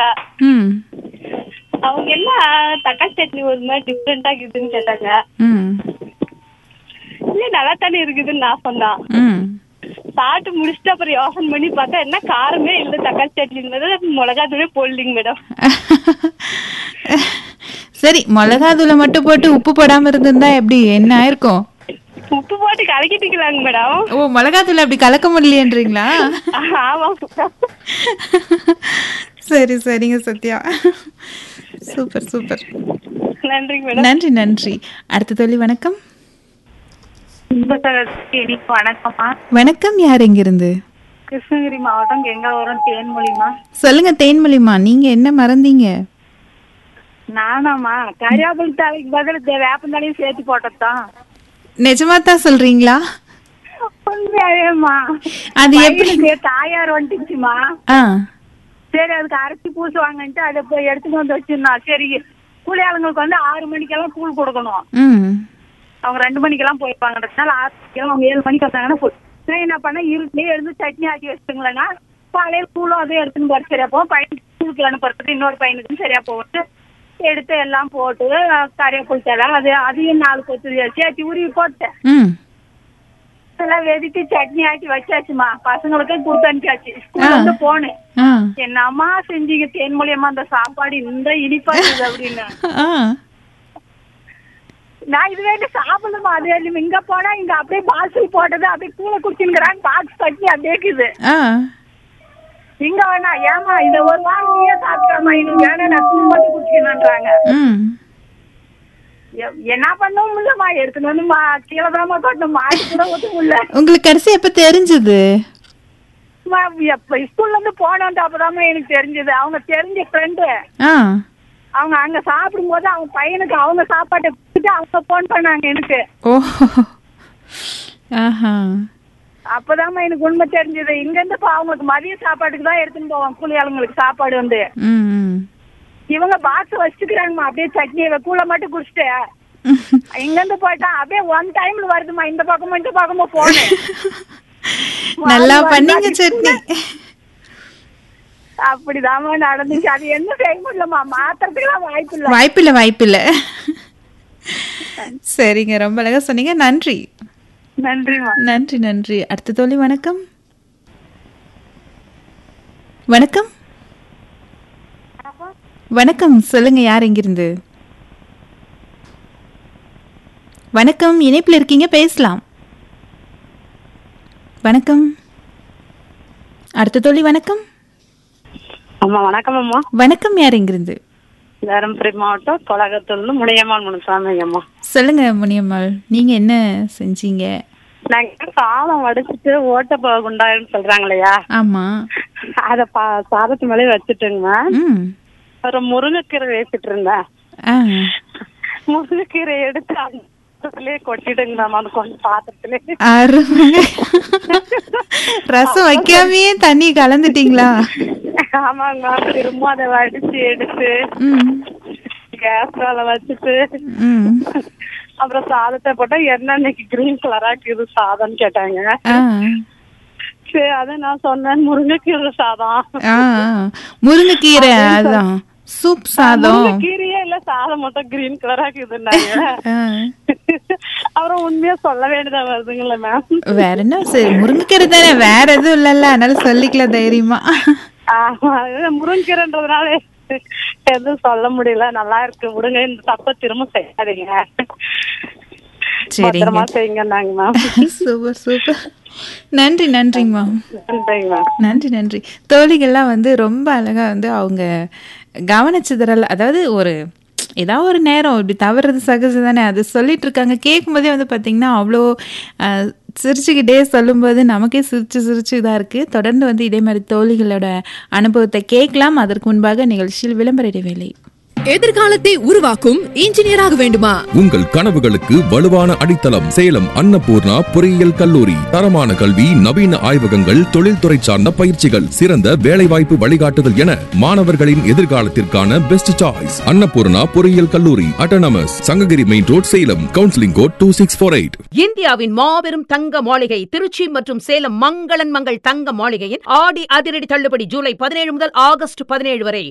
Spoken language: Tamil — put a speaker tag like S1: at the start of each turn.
S1: ம்
S2: அவங்க என்ன தக்காளி சட்னி ஒரு மாதிரி டிஃப்ரெண்டா இருக்குதுன்னு கேட்டாங்க
S1: ம்
S2: இல்ல நல்லா தானே இருக்குதுன்னு நான் சொன்னேன்
S1: ம்
S2: சாப்பிட்டு முடிச்சுட்டு அப்புறம் யோசனை பண்ணி பார்த்தா என்ன காரமே இல்ல தக்காளி சட்னி மிளகா தூளே போடலிங்க மேடம்
S1: சரி மிளகாத்தூளை மட்டும் போட்டு உப்பு போடாம இருந்திருந்தா எப்படி என்ன ஆயிருக்கும்
S2: உப்பு போட்டு கலக்கிட்டுக்கலாங்க மேடம்
S1: ஓ மிளகாத்தூள் அப்படி கலக்க முடியலையன்றீங்களா
S2: ஆமா
S1: சரி சரிங்க சத்யா சூப்பர் சூப்பர்
S2: நன்றிங்க மேடம்
S1: நன்றி நன்றி அடுத்த தோழி வணக்கம்
S2: எனக்கு வணக்கம்மா
S1: வணக்கம் யார் எங்கிருந்து
S2: கிருஷ்ணகிரி மாவட்டம் கெங்காவரம் தேன்மொழிமா
S1: சொல்லுங்க தேன்மொழிமா நீங்க என்ன மறந்தீங்க
S2: நானாமா கரியாபுல் தலைக்கு பதில் வேப்பந்தாலையும் சேர்த்து போட்டதுதான்
S1: நிஜமா தான் சொல்றீங்களா
S2: உண்மையாவேம்மா
S1: அது எப்படி
S2: பையனுக்கு தாயார் வந்துச்சுமா
S1: ஆ
S2: சரி அதுக்கு அரைச்சி பூசுவாங்கன்ட்டு அதை போய் எடுத்துட்டு வந்து வச்சிருந்தோம் சரி கூலி ஆளுங்களுக்கு வந்து ஆறு மணிக்கெல்லாம் கூழ் கொடுக்கணும்
S1: ம்
S2: அவங்க ரெண்டு மணிக்கெல்லாம் போயிருப்பாங்கன்றதுனால ஆறு மணிக்கெல்லாம் அவங்க ஏழு மணிக்கு வந்தாங்கன்னா full. நான் என்ன பண்ணேன் இருட்டுலயே எழுந்து சட்னி ஆக்கி வச்சுங்களேன்னா காலையில் கூழும் அதே எடுத்துன்னு போற சரியா போகும் பையனுக்கு ஸ்கூலுக்கு அனுப்புறதுக்கு இன்னொரு பையனுக்கும் சரியா போகுது எடுத்து எல்லாம் போட்டு கறிவேப்பில் தலை அது அதையும் நாலு கொத்து சேர்த்து உருவி போட்டேன்
S1: ம்
S2: எல்லாம் வெதிட்டு சட்னி ஆக்கி வச்சாச்சுமா பசங்களுக்கு கொடுத்து அனுப்பிச்சாச்சு ஸ்கூல்ல இருந்து போனேன்
S1: ஆ
S2: என்னம்மா செஞ்சீங்க தேன் மூலியமா அந்த சாப்பாடு இந்த இனிப்பா இருக்குது அப்படின்னு
S1: ஆ
S2: நான் இது வேண்டி சாப்பிடணுமா அது வேண்டி இங்க போனா இங்க அப்படியே பாக்ஸில் போட்டது அப்படியே கீழே குடிச்சுங்கிறாங்க பாக்ஸ் கட்டி அப்படியே இருக்குது
S1: ஆ
S2: இங்க வேணா ஏமா இந்த ஒரு வாரம் நீயே சாப்பிட்டாமா இன்னும் வேணாம் நான் தூள் மட்டும் குடிச்சுக்கணுன்றாங்க
S1: ம்
S2: எ- என்ன பண்ணவும் இல்லம்மா எடுத்துன்னு வந்து மா கீழே தான்மா கொட்டணும் மாடி கூட ஒத்து முடியல
S1: உங்களுக்கு கடைசி எப்ப தெரிஞ்சது
S2: மா, எப்ப ஸ்கூல்ல இருந்து போனோன்ட்டு அப்பதாம்மா எனக்கு தெரிஞ்சது அவங்க தெரிஞ்ச ஃப்ரெண்டு
S1: ஆ
S2: அவங்க அங்க சாப்பிடும் போது அவங்க பையனுக்கு அவங்க சாப்பாட்டை கொடுத்துட்டு அவங்க போன் பண்ணாங்க எனக்கு
S1: ஓ ஆஹா
S2: அப்பதாம்மா எனக்கு உண்மை தெரிஞ்சது இங்க இருந்து இப்ப அவங்களுக்கு மதிய சாப்பாட்டுக்கு தான் எடுத்துன்னு போவோம் கூலி ஆளுங்களுக்கு சாப்பாடு வந்து
S1: ம் ம்
S2: இவங்க பாக்ஸ் வச்சுக்கிறாங்கம்மா அப்படியே சட்னி கூல மட்டும் குடிச்சிட்டு இங்க இருந்து போயிட்டா அப்படியே ஒன் டைம்ல வருதுமா இந்த பக்கமும் இந்த பக்கமும் போனேன்
S1: நல்லா பண்ணீங்க சட்னி
S2: அப்படிதாம்மா நடந்துச்சு அது என்ன செய்ய முடியலம்மா மாத்துறதுக்குலாம் வாய்ப்பு இல்ல
S1: வாய்ப்பில்லை வாய்ப்பில்லை சரிங்க ரொம்ப அழகா சொன்னீங்க நன்றி
S2: நன்றிம்மா
S1: நன்றி நன்றி அடுத்த தோழி வணக்கம் வணக்கம் வணக்கம் சொல்லுங்க யார் எங்கிருந்து வணக்கம் இணைப்பில் இருக்கீங்க பேசலாம் வணக்கம் அடுத்த தோழி வணக்கம்
S2: அம்மா வணக்கம் அம்மா
S1: வணக்கம் யார் எங்கிருந்து
S2: தருமபுரி மாவட்டம் கொலகத்தூர்ல முனியம்மாள் முனுசாமி அம்மா
S1: சொல்லுங்க முனியம்மாள் நீங்க என்ன செஞ்சீங்க
S2: நாங்க சாதம் வடிச்சிட்டு ஓட்ட குண்டாயின்னு சொல்றாங்க இல்லையா
S1: ஆமா
S2: அத பா சாதத்து மேலே வச்சுட்டுங்க
S1: ம்
S2: ஒரு முருங்கைக்கீரை வேசிட்டு இருந்தேன்
S1: ஆ
S2: முருங்கைக்கீரை எடுத்து அந்த பாத்திரத்திலே கொட்டிடுங்க மேம் அது கொஞ்சம் பாத்திரத்திலே
S1: அருமை ரசம் வைக்காமயே தண்ணி கலந்துட்டீங்களா
S2: ஆமாங்க மேம் திரும்ப அதை வடிச்சு எடுத்து
S1: ம்
S2: கேஸ் மேல வச்சுட்டு
S1: ம்
S2: அப்புறம் சாதத்தை போட்டா என்ன இன்னைக்கு கிரீன் கலரா இருக்குது சாதம்னு கேட்டாங்க
S1: ஆ
S2: சரி அதை நான் சொன்னேன் முருங்கைக்கீரை சாதம்
S1: ஆ முருங்கைக்கீரை அதான் சூப் சாதம்
S2: கீரையே இல்ல சாதம் மட்டும் கிரீன் கலரா இருக்குதுன்னாங்க
S1: ஆ.
S2: அப்புறம் உண்மையா சொல்ல வேண்டியதா வருதுங்களா மேம்
S1: வேற என்ன சரி முருங்கைக்கீரை தானே வேற எதுவும் இல்லைல்ல அதனால சொல்லிக்கலாம் தைரியமா
S2: ஆமா இது முருங்கைக்கீரைன்றதுனால எதுவும் சொல்ல முடியல நல்லா இருக்கு விடுங்க இந்த தப்ப திரும்ப செய்யாதீங்க
S1: சரிங்க
S2: பத்திரமா செய்யுங்கன்னாங்க மேம்
S1: சூப்பர் சூப்பர் நன்றி நன்றிங்கம்மா
S2: நன்றிங்க மேம்
S1: நன்றி நன்றி தோழிகள்லாம் வந்து ரொம்ப அழகா வந்து அவங்க கவனிச்சதுறல் அதாவது ஒரு ஏதாவது ஒரு நேரம் இப்படி தவறுறது சகஜம் தானே அது சொல்லிட்டு இருக்காங்க கேட்கும்போதே வந்து பார்த்தீங்கன்னா அவ்வளோ அஹ், சிரிச்சுக்கிட்டே சொல்லும்போது நமக்கே சிரிச்சு சிரிச்சு இதாக இருக்குது தொடர்ந்து வந்து இதே மாதிரி தோழிகளோட அனுபவத்தை கேட்கலாம் அதற்கு முன்பாக நிகழ்ச்சியில் விளம்பர இடைவேளை
S3: எதிர்காலத்தை உருவாக்கும் இன்ஜினியராக வேண்டுமா
S4: உங்கள் கனவுகளுக்கு வலுவான அடித்தளம் சேலம் அன்னபூர்ணா பொறியியல் கல்லூரி தரமான கல்வி நவீன ஆய்வகங்கள் தொழில்துறை சார்ந்த பயிற்சிகள் சிறந்த வேலைவாய்ப்பு வழிகாட்டுதல் என மாணவர்களின் எதிர்காலத்திற்கான பெஸ்ட் சாய்ஸ் அன்னபூர்ணா பொறியியல் கல்லூரி autonomous Sankagiri main road Salem counselling code two six four eight
S5: இந்தியாவின் மாபெரும் தங்க மாளிகை திருச்சி மற்றும் சேலம் மங்களன் மங்கள் தங்க மாளிகையின் ஆடி அதிரடி தள்ளுபடி ஜூலை பதினேழு முதல் ஆகஸ்ட் பதினேழு வரை